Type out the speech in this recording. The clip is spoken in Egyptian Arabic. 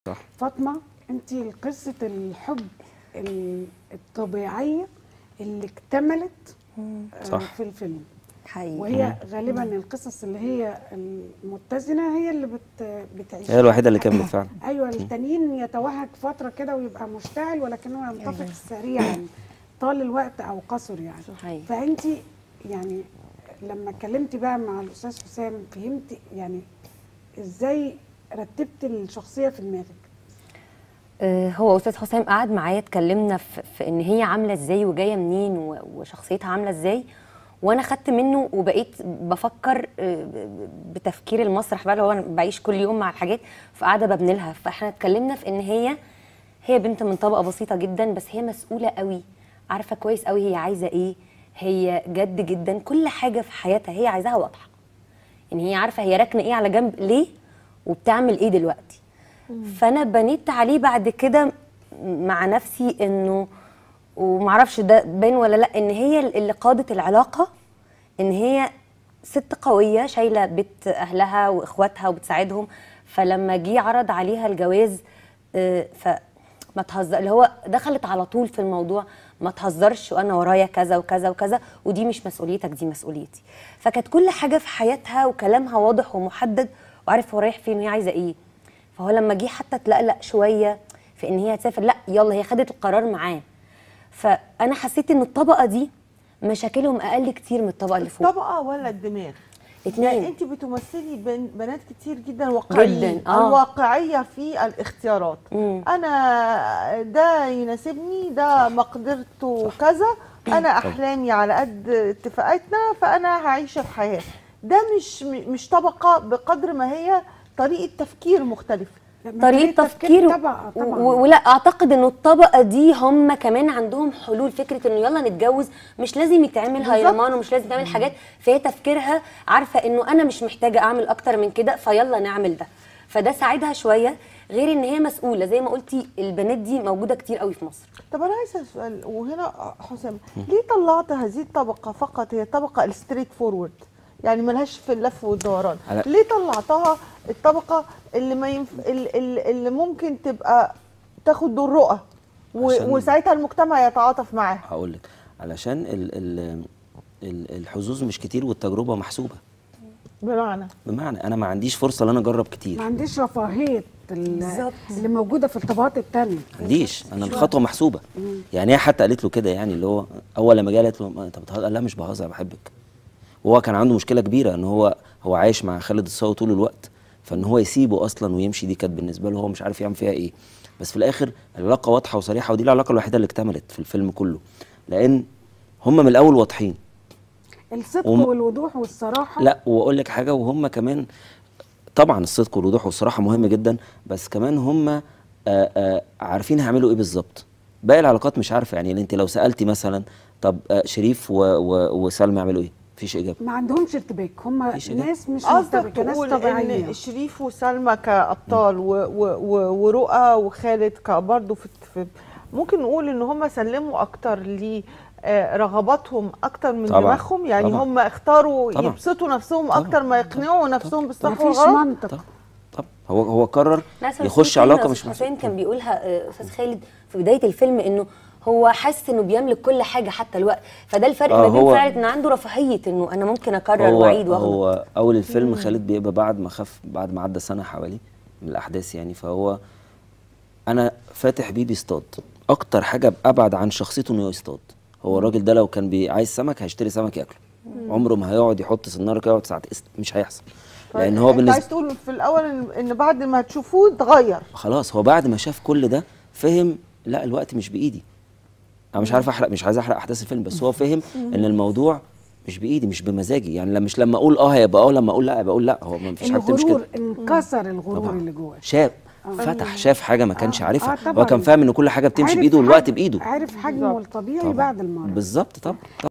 صح فاطمه انت قصه الحب ال- الطبيعيه اللي اكتملت آه، صح. في الفيلم حقيقي وهي غالبا القصص اللي هي المتزنه هي اللي بت بتعيش هي الوحيده اللي كملت فعلا ايوه التانيين يتوهج فتره كده ويبقى مشتعل ولكنه ينطفئ سريعا طال الوقت او قصر يعني صحيح. فانت يعني لما اتكلمتي بقى مع الاستاذ حسام فهمتي يعني ازاي رتبت الشخصيه في دماغك آه، هو استاذ حسام قعد معايا اتكلمنا في, في ان هي عامله ازاي وجايه منين و- وشخصيتها عامله ازاي وانا خدت منه وبقيت بفكر آه، ب- بتفكير المسرح بقى اللي هو انا بعيش كل يوم مع الحاجات فقاعده ببني لها فاحنا اتكلمنا في ان هي هي بنت من طبقه بسيطه جدا بس هي مسؤوله قوي عارفه كويس قوي هي عايزه ايه هي جد جدا كل حاجه في حياتها هي عايزاها واضحه يعني هي عارفه هي راكنه ايه على جنب ليه وبتعمل ايه دلوقتي فانا بنيت عليه بعد كده مع نفسي انه ومعرفش ده باين ولا لا ان هي اللي قادت العلاقه ان هي ست قويه شايله بيت اهلها واخواتها وبتساعدهم فلما جه عرض عليها الجواز آه، فما تهزر اللي هو دخلت على طول في الموضوع ما تهزرش وانا ورايا كذا وكذا وكذا ودي مش مسؤوليتك دي مسؤوليتي فكانت كل حاجه في حياتها وكلامها واضح ومحدد وعارف هو رايح فين وهي عايزه ايه فهو لما جه حتى تلقلق شويه في ان هي هتسافر لا يلا هي خدت القرار معاه فانا حسيت ان الطبقه دي مشاكلهم اقل كتير من الطبقه اللي فوق الطبقه ولا الدماغ اتنين. يعني انت بتمثلي بن- بنات كتير جدا واقعيين جداً، آه. الواقعيه في الاختيارات مم. انا ده يناسبني ده مقدرته كذا انا احلامي على قد اتفاقاتنا فانا هعيش الحياه ده مش م- مش طبقه بقدر ما هي طريقه تفكير مختلفه لما طريقه تفكير تفكير طبعا و- طبعا و- ولا اعتقد ان الطبقه دي هم كمان عندهم حلول فكره انه يلا نتجوز مش لازم يتعمل بالظبط. هيرمان ومش لازم تعمل حاجات فهي تفكيرها عارفه انه انا مش محتاجه اعمل اكتر من كده فيلا نعمل ده فده ساعدها شويه غير ان هي مسؤوله زي ما قلتي البنات دي موجوده كتير قوي في مصر طب انا عايزه سؤال وهنا حسام ليه طلعت هذه الطبقه فقط هي الطبقه الستريت فورورد يعني ملهاش في اللف والدوران على- ليه طلعتها الطبقه اللي ما ينف... اللي, اللي ممكن تبقى تاخد دور رؤى و... عشان- وساعتها المجتمع يتعاطف معاها هقول لك علشان ال ال ال الحظوظ مش كتير والتجربه محسوبه بمعنى بمعنى انا ما عنديش فرصه ان انا اجرب ما كتير عنديش رفاهيه ال- بالظبط. اللي موجوده في الطبقات التانية ما عنديش انا الخطوه محسوبه يعني هي حتى قالت له كده يعني اللي هو اول لما جه قالت له ما انت بتهزر قال لا مش بهزر بحبك وهو كان عنده مشكله كبيره ان هو هو عايش مع خالد الصاوي طول الوقت فان هو يسيبه اصلا ويمشي دي كانت بالنسبه له هو مش عارف يعمل فيها ايه بس في الاخر العلاقه واضحه وصريحه ودي العلاقه الوحيده اللي اكتملت في الفيلم كله لان هم من الاول واضحين الصدق وم- والوضوح والصراحه لا واقول لك حاجه وهم كمان طبعا الصدق والوضوح والصراحه مهم جدا بس كمان هم آه، آه، عارفين هيعملوا ايه بالظبط باقي العلاقات مش عارفه يعني انت لو سالتي مثلا طب آه، شريف و- و- وسلمى يعملوا ايه مفيش اجابه ما عندهمش ارتباك هم مفيش إجابة. ناس مش قصدك مرتبكه ناس تقول طبيعيه ان شريف وسلمى كابطال و... و... و... ورؤى وخالد كبرضه في... في ممكن نقول ان هم سلموا اكتر ل آه، رغباتهم اكتر من طبعاً، دماغهم يعني طبعاً. هم اختاروا طبعاً. يبسطوا نفسهم طبعاً. اكتر ما يقنعوا نفسهم بالصح مفيش والغلط منطق طب طب هو هو قرر لا، أصل يخش في علاقه كلمة مش أستاذ محسوبة. حسين كان بيقولها آه، استاذ خالد في بدايه الفيلم انه هو حاسس انه بيملك كل حاجه حتى الوقت فده الفرق آه، ما بين هو- فعلا ان عنده رفاهيه انه انا ممكن اكرر هو واعيد واغلط هو اول الفيلم خالد بيبقى بعد ما خف بعد ما عدى سنه حوالي من الاحداث يعني فهو انا فاتح بيه بيصطاد اكتر حاجه ابعد عن شخصيته انه يصطاد هو الراجل ده لو كان بي عايز سمك هيشتري سمك ياكله عمره ما هيقعد يحط سناره كده يقعد ساعات است- مش هيحصل لان هو انت بالنسبه عايز تقول في الاول ان, إن بعد ما تشوفوه اتغير خلاص هو بعد ما شاف كل ده فهم لا الوقت مش بايدي انا مش عارف احرق مش عايز احرق احداث الفيلم بس هو فهم ان الموضوع مش بايدي مش بمزاجي يعني لما مش لما اقول اه هيبقى اه لما اقول لا يبقى اقول لا هو ما فيش حاجه بتمشي الغرور كده انكسر الغرور طبعاً. اللي جواه شاف فتح شاف حاجه ما كانش آه، عارفها آه، هو طبعاً. كان فاهم ان كل حاجه بتمشي عارف بايده والوقت حجم- بايده عارف حجمه الطبيعي طبعاً. بعد المرض بالظبط طبعا